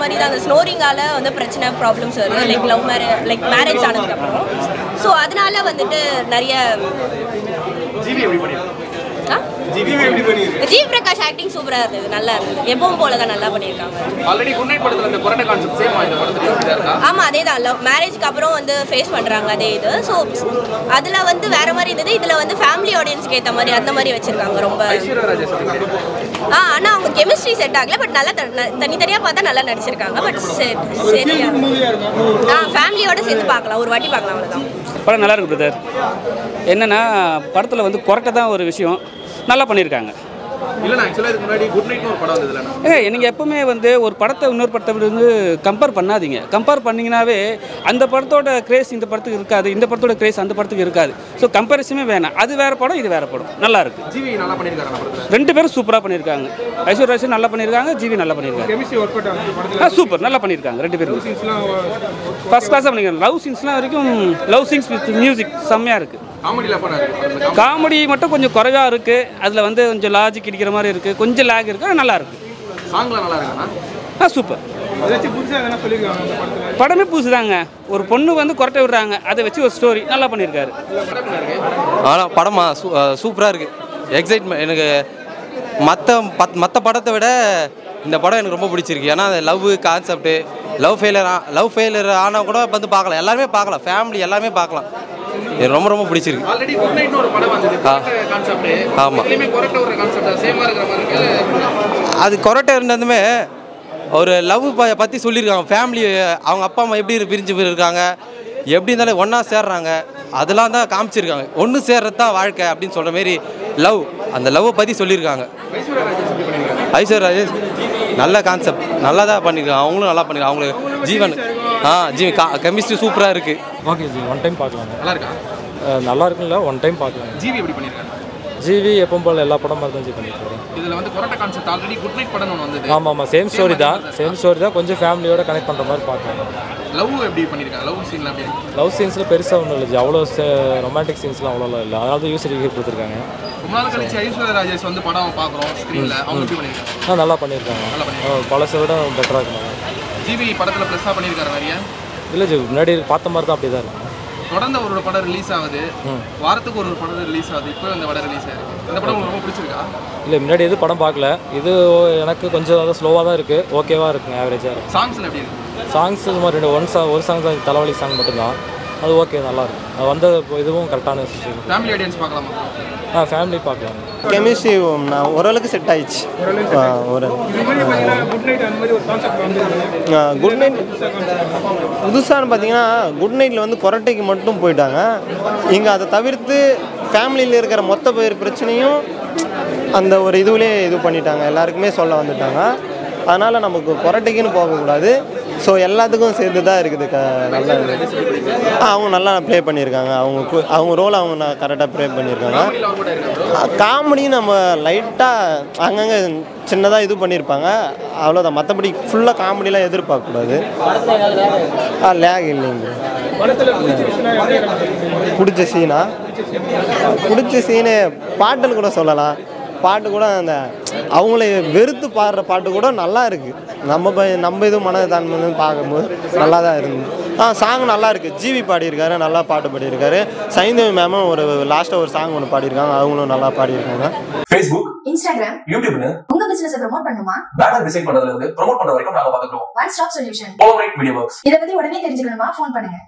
மாதிரி தான் அந்த ஸ்னோரிங்கால வந்து பிரச்சனை ப்ராப்ளம்ஸ் வருது like love marriage like marriage ஆனதுக்கப்புறம் ஸோ அதனால வந்துட்டு நிறைய ஜிவி எப்படி பண்ணிருக்காங்க ஆ? ஜிவி எப்படி பண்ணிருக்காங்க ஜீவ் பிரகாஷ் ஆக்டிங் சூப்பராக இருந்தது நல்லா இருந்தது எப்பவும் போல தான் நல்லா பண்ணியிருக்காங்க ஆல்ரெடி குட் நைட் படத்துல இந்த கொரோனா கான்செப்ட் சேம் இந்த படத்துல இப்படி இருக்கா ஆமாம் அதே தான் லவ் மேரேஜ்க்கு அப்புறம் வந்து ஃபேஸ் பண்ணுறாங்க அதே இது ஸோ அதில் வந்து வேற மாதிரி இருந்தது இதில் வந்து ஃபேமிலி ஆடியன்ஸ்க்கு ஏற்ற மாதிரி அந்த மாதிரி வச்சுருக்காங்க ரொம்ப ஐஸ்வர்யா ராஜேஷ் எப்படி ஆ ஆனால் அவங்க கெமிஸ்ட்ரி செட் ஆகல பட் நல்லா த- ந- தனித்தனியாக பார்த்தா நல்லா நடிச்சிருக்காங்க பட் சரி ஆ ஃபேமிலியோட சேர்ந்து பார்க்கலாம் ஒரு வாட்டி பார்க்கலாம் அவ்வளோதான் படம் நல்லா இருக்கு பிரதர் என்னன்னா படத்தில் வந்து கொரட்டை தான் ஒரு விஷயம் நல்லா பண்ணியிருக்காங்க இல்ல நான் ஆக்சுவலா இதுக்கு முன்னாடி குட் நைட்னு ஒரு படம் வந்ததுல ஏங்க நீங்கள் எப்பவுமே வந்து ஒரு படத்தை இன்னொரு படத்தை வந்து கம்பேர் பண்ணாதீங்க கம்பேர் பண்ணிங்கனாவே அந்த படத்தோட கிரேஸ் இந்த படத்துக்கு இருக்காது இந்த படத்தோட கிரேஸ் அந்த படத்துக்கு இருக்காது ஸோ கம்பேரிசமே வேணாம் அது வேற படம் இது வேற படம் நல்லா இருக்கு ஜிவி நல்லா பண்ணிருக்காரு அந்த படத்துல ரெண்டு பேரும் சூப்பராக பண்ணியிருக்காங்க ஐஸ்வர்யா ராஜேஷ் நல்லா பண்ணியிருக்காங்க ஜிவி நல்லா பண்ணியிருக்காங்க கெமிஸ்ட்ரி ஒர்க் அவுட் ஆகுது படத்தில் ஆ சூப்பர் நல்லா பண்ணியிருக்காங்க ரெண்டு பேரும் சீன்ஸ்லாம் ஃபர்ஸ்ட் கிளாஸாக பண்ணியிருக்காங்க லவ் சீன்ஸ்லாம் வரைக்கும் லவ் சீன்ஸ் வித் மியூசிக் செம்மையாக இருக்குது காமெடியில பண்ணாரு படத்துல காமெடி மட்டும் கொஞ்சம் குறைவாக இருக்குது அதில் வந்து கொஞ்சம் லாஜிக் இடிக்கிற மாதிரி இருக்குது கொஞ்சம் லேக் இருக்குது ஆனால் நல்லா இருக்குது சாங்லாம் நல்லா இருக்குண்ணா ஆ சூப்பர் ஏதாச்சும் புதுசாக எதனா சொல்லியிருக்காங்க அந்த படத்தில் படமே புதுசுதாங்க ஒரு பொண்ணு வந்து குரட்டை விடுறாங்க அதை வச்சு ஒரு ஸ்டோரி நல்லா பண்ணியிருக்காரு ஆனால் படமா சூ சூப்பராக இருக்குது எக்ஸைட்மெண்ட் எனக்கு மற்ற பத் மற்ற படத்தை விட இந்த படம் எனக்கு ரொம்ப பிடிச்சிருக்கு ஏன்னா அந்த love concept love failure love failure ஆனால் கூட வந்து பார்க்கலாம் எல்லாருமே பார்க்கலாம் ஃபேமிலி எல்லாமே பார்க்கலாம் எனக்கு ரொம்ப ரொம்ப பிடிச்சிருக்கு ஆல்ரெடி குட் நைட்னு ஒரு படம் வந்தது ஆ. கான்செப்ட் ஆமா. இதுலயுமே கொரட்டை ஒரு கான்செப்ட் சேமா இருக்கிற மாதிரி இருக்கு அது கொரட்டை இருந்ததுமே ஒரு லவ் ப பற்றி சொல்லியிருக்காங்க ஃபேமிலி அவங்க அப்பா அம்மா எப்படி பிரிஞ்சு இருக்காங்க எப்படி இருந்தாலும் ஒன்றா சேர்றாங்க அதெல்லாம் தான் காமிச்சிருக்காங்க ஒன்று சேர்றது தான் வாழ்க்கை அப்படின்னு சொல்கிற மாரி லவ் அந்த லவ்வை பற்றி சொல்லியிருக்காங்க ஐஸ்வர்யா ராஜேஷ் எப்படி பண்ணிருக்காங்க ஐஸ்வர் ராஜேஷ் நல்ல கான்செப்ட் நல்லா தான் பண்ணியிருக்காங்க அவங்களும் நல்லா பண்ணிருக்காங்க அவங்களுக்கு ஜீவன் ஆ ஜீவன் கெமிஸ்ட்ரி சூப்பராக இருக்குது ஓகே ஜி ஒன் டைம் பார்க்கலாங்க நல்லா இருக்கா அஹ் நல்லா இருக்குல்ல ஒன் டைம் பார்க்கலாம் ஜிவி எப்படி பண்ணிருக்காங்க ஜிவி எப்பவும் போல் எல்லா படம் மாதிரி தான் ஜி பண்ணியிருக்காரு இதுல வந்து கொரட்டை கான்செப்ட் ஆல்ரெடி குட் நைட் படம் ஒன்று வந்தது ஆமாம் ஆமாம் சேம் ஸ்டோரி தான் சேம் ஸ்டோரி தான் கொஞ்சம் ஃபேமிலியோட கனெக்ட் பண்ணுற மாதிரி பார்க்கலாம் லவ் எப்படி பண்ணிருக்காங்க லவ் சீன்லாம் எப்படி இருக்கு லவ் சீன்ஸில் பெருசாக ஒன்றும் இல்லை ஜி அவ்வளோ ரொமான்டிக் சீன்ஸ்லாம் அவ்வளோலாம் இல்லை அதனால தான் யூஸ் கொடுத்துருக்காங்க ரொம்ப நாள் கழிச்சு ஐஸ்வர்யா ராஜேஷ் வந்து படம் பார்க்குறோம் ஸ்க்ரீனில் அவங்க எப்படி பண்ணிருக்காங்க ஆ நல்லா பண்ணியிருக்காங்க நல்லா ஆ, பழசை விட பெட்டராக இருக்கணும் ஜிவி படத்துல ப்ளஸ்ஸாக பண்ணியிருக்காரு நிறைய இல்லை ஜி முன்னாடி பார்த்த மாதிரி தான் அப்படி தான் இருக்கும் தொடர்ந்து ஒரு படம் ரிலீஸ் ஆகுது வாரத்துக்கு ஒரு ஒரு படம் ரிலீஸ் ஆகுது இப்போ இந்த படம் ரிலீஸ் ஆயிருக்கு இந்த படம் உங்களுக்கு ரொம்ப பிடிச்சிருக்கா இல்லை முன்னாடி எது படம் பார்க்கல இது எனக்கு கொஞ்சம் அதான் ஸ்லோவாக தான் இருக்குது ஓகேவாக இருக்குங்க ஆவரேஜாக இருக்கும் சாங்ஸ்ல எப்படி இருக்கு சாங்ஸ் சும்மா ரெண்டு ஒன் சாங் ஒரு சாங் தான் தலைவலி சாங் மட்டும்தான் அது ஓகே நல்லா இருக்கும் அது வந்த இதுவும் கரெக்டான சுச்சுவேஷன் ஃபேமிலி ஆடியன்ஸ் பார்க்கலாமா ஆ ஃபேமிலி பார்க்கலாம் கெமிஸ்ட்ரி நான் ஓரளவுக்கு செட் ஆயிடுச்சு ஆ, ஒரு இது மாதிரி பார்த்தீங்கன்னா குட் நைட் அந்த மாதிரி ஒரு கான்செப்ட் வந்து குட் நைட் புதுசான்னு பார்த்தீங்கன்னா குட் நைட்டில் வந்து கொரட்டைக்கு மட்டும் போயிட்டாங்க இங்கே அதை தவிர்த்து ஃபேமிலியில் இருக்கிற மொத்த பேர் பிரச்சனையும் அந்த ஒரு இதுவிலே இது பண்ணிட்டாங்க எல்லாருக்குமே சொல்ல வந்துட்டாங்க அதனால் நமக்கு கொரட்டைக்குன்னு போகக்கூடாது ஸோ எல்லாத்துக்கும் சேர்ந்து தான் இருக்குது க நல்லா ஆ, அவங்க நல்லா ப்ளே பண்ணியிருக்காங்க அவங்க கு- அவங்க ரோல் அவங்க கரெக்டாக ப்ளே பண்ணியிருக்காங்க காமெடி நம்ம லைட்டாக அங்கங்கே சின்னதாக இது பண்ணியிருப்பாங்க அவ்வளோதான் மற்றபடி ஃபுல்லாக காமெடிலாம் எதிர்பார்க்கக்கூடாது ஆ லேக் இல்லைங்க பிடிச்ச சீனா பிடிச்ச சீனு பாட்டுன்னு கூட சொல்லலாம் பாட்டு கூட அந்த அவங்கள வெறுத்து பாடுற பாட்டு கூட நல்லா இருக்கு நம்ம ப- நம்ம இது மனதான்மை பார்க்கும்போது நல்லா தான் இருந்தது ஆ சாங் நல்லா இருக்கு ஜிவி பாடியிருக்காரு நல்லா பாட்டு பாடியிருக்காரு சைந்தவி மேமும் ஒரு லாஸ்ட்டாக ஒரு சாங் ஒன்று பாடியிருக்காங்க அவங்களும் நல்லா பாடியிருக்காங்க ஃபேஸ்புக் இன்ஸ்டாகிராம் யூடியூப்னு உங்க பிசினஸ் ப்ரோமோட் பண்ணுமா பேனர் டிசைன் பண்றதுல இருந்து ப்ரோமோட் பண்ற வரைக்கும் நாங்க பாத்துக்கிறோம் one stop solution Polarite media works இத பத்தி உடனே தெரிஞ்சுக்கணுமா ஃபோன் பண்ணுங்க